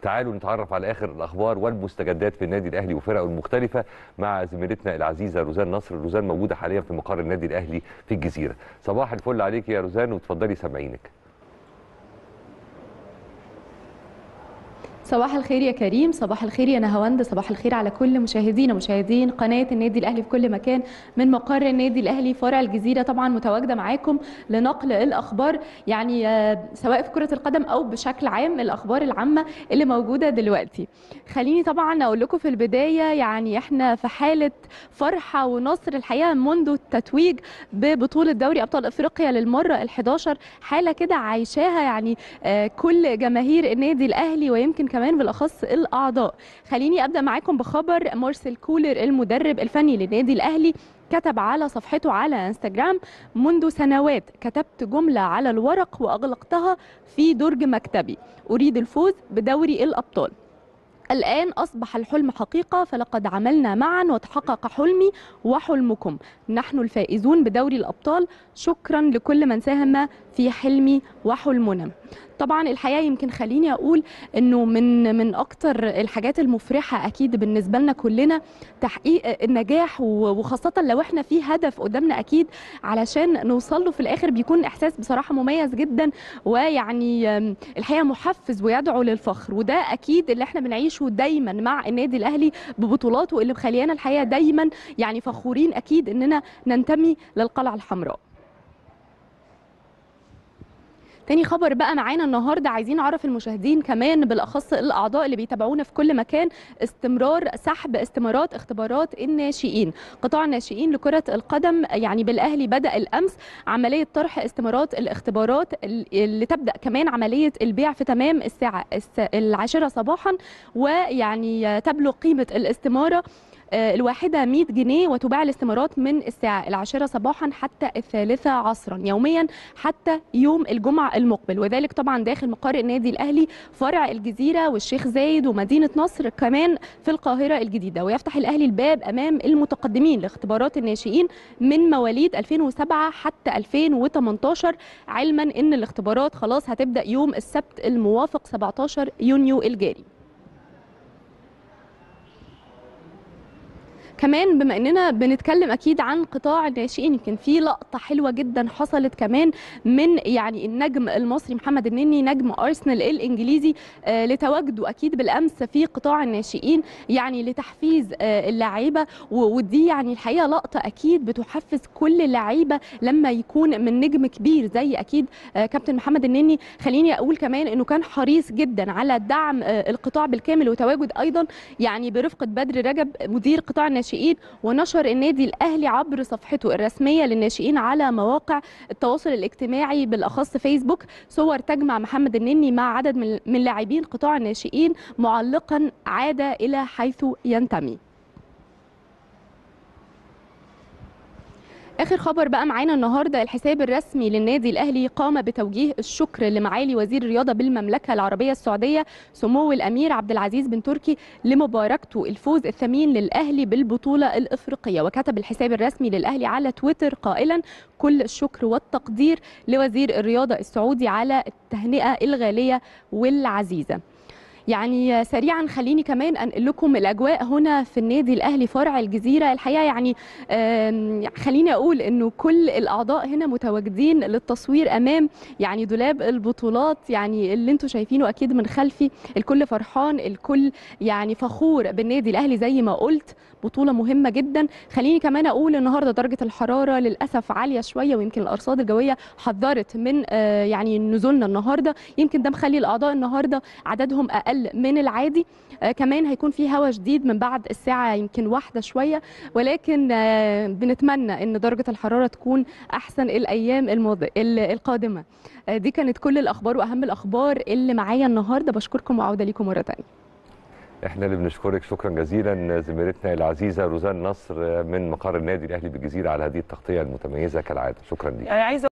تعالوا نتعرف على اخر الاخبار والمستجدات في النادي الاهلي وفرقه المختلفه مع زميلتنا العزيزه روزان نصر روزان موجوده حاليا في مقر النادي الاهلي في الجزيره صباح الفل عليك يا روزان وتفضلي سامعينك صباح الخير يا كريم صباح الخير يا نهاوند صباح الخير على كل مشاهدينا مشاهدين قناه النادي الاهلي في كل مكان من مقر النادي الاهلي فرع الجزيره طبعا متواجده معاكم لنقل الاخبار يعني سواء في كره القدم او بشكل عام الاخبار العامه اللي موجوده دلوقتي خليني طبعا اقول لكم في البدايه يعني احنا في حاله فرحه ونصر الحقيقه منذ التتويج ببطوله دوري ابطال افريقيا للمره ال11 حاله كده عايشاها يعني كل جماهير النادي الاهلي ويمكن كمان بالاخص الاعضاء خليني ابدا معاكم بخبر مارسيل كولر المدرب الفني للنادي الاهلي كتب على صفحته على انستغرام منذ سنوات كتبت جمله على الورق واغلقتها في درج مكتبي اريد الفوز بدوري الابطال الآن أصبح الحلم حقيقة فلقد عملنا معا وتحقق حلمي وحلمكم نحن الفائزون بدوري الأبطال شكرا لكل من ساهم في حلمي وحلمنا طبعا الحقيقه يمكن خليني اقول انه من من اكتر الحاجات المفرحه اكيد بالنسبه لنا كلنا تحقيق النجاح وخاصه لو احنا في هدف قدامنا اكيد علشان نوصل له في الاخر بيكون احساس بصراحه مميز جدا ويعني الحقيقه محفز ويدعو للفخر وده اكيد اللي احنا بنعيشه دايما مع النادي الاهلي ببطولاته اللي مخليانا الحقيقه دايما يعني فخورين اكيد اننا ننتمي للقلعه الحمراء تاني خبر بقى معانا النهارده عايزين نعرف المشاهدين كمان بالاخص الاعضاء اللي بيتابعونا في كل مكان استمرار سحب استمارات اختبارات الناشئين قطاع الناشئين لكره القدم يعني بالاهلي بدا الامس عمليه طرح استمارات الاختبارات اللي تبدا كمان عمليه البيع في تمام الساعه العاشره صباحا ويعني تبلغ قيمه الاستماره الواحدة 100 جنيه وتباع الاستمارات من الساعة العاشرة صباحا حتى الثالثة عصرا يوميا حتى يوم الجمعة المقبل وذلك طبعا داخل مقر النادي الأهلي فرع الجزيرة والشيخ زايد ومدينة نصر كمان في القاهرة الجديدة ويفتح الأهلي الباب أمام المتقدمين لاختبارات الناشئين من مواليد 2007 حتى 2018 علما أن الاختبارات خلاص هتبدأ يوم السبت الموافق 17 يونيو الجاري كمان بما اننا بنتكلم اكيد عن قطاع الناشئين يمكن في لقطه حلوه جدا حصلت كمان من يعني النجم المصري محمد النني نجم ارسنال الانجليزي آه لتواجده اكيد بالامس في قطاع الناشئين يعني لتحفيز آه اللعيبه ودي يعني الحقيقه لقطه اكيد بتحفز كل اللعيبه لما يكون من نجم كبير زي اكيد آه كابتن محمد النني خليني اقول كمان انه كان حريص جدا على دعم آه القطاع بالكامل وتواجد ايضا يعني برفقه بدر رجب مدير قطاع الناشئين الناشئين ونشر النادي الاهلي عبر صفحته الرسميه للناشئين على مواقع التواصل الاجتماعي بالاخص فيسبوك صور تجمع محمد النني مع عدد من لاعبين قطاع الناشئين معلقا عاد الى حيث ينتمي اخر خبر بقى معانا النهارده الحساب الرسمي للنادي الاهلي قام بتوجيه الشكر لمعالي وزير الرياضه بالمملكه العربيه السعوديه سمو الامير عبد العزيز بن تركي لمباركته الفوز الثمين للاهلي بالبطوله الافريقيه وكتب الحساب الرسمي للاهلي على تويتر قائلا كل الشكر والتقدير لوزير الرياضه السعودي على التهنئه الغاليه والعزيزه يعني سريعا خليني كمان انقل لكم الاجواء هنا في النادي الاهلي فرع الجزيره الحقيقه يعني خليني اقول انه كل الاعضاء هنا متواجدين للتصوير امام يعني دولاب البطولات يعني اللي انتم شايفينه اكيد من خلفي الكل فرحان الكل يعني فخور بالنادي الاهلي زي ما قلت بطوله مهمه جدا خليني كمان اقول النهارده درجه الحراره للاسف عاليه شويه ويمكن الارصاد الجويه حذرت من يعني نزولنا النهارده يمكن ده مخلي الاعضاء النهارده عددهم اقل من العادي آه كمان هيكون في هواء شديد من بعد الساعه يمكن واحده شويه ولكن آه بنتمنى ان درجه الحراره تكون احسن الايام الماضي القادمه آه دي كانت كل الاخبار واهم الاخبار اللي معايا النهارده بشكركم وعوده ليكم مره ثانيه احنا اللي بنشكرك شكرا جزيلا زميلتنا العزيزه روزان نصر من مقر النادي الاهلي بالجزيره على هذه التغطيه المتميزه كالعاده شكرا ليك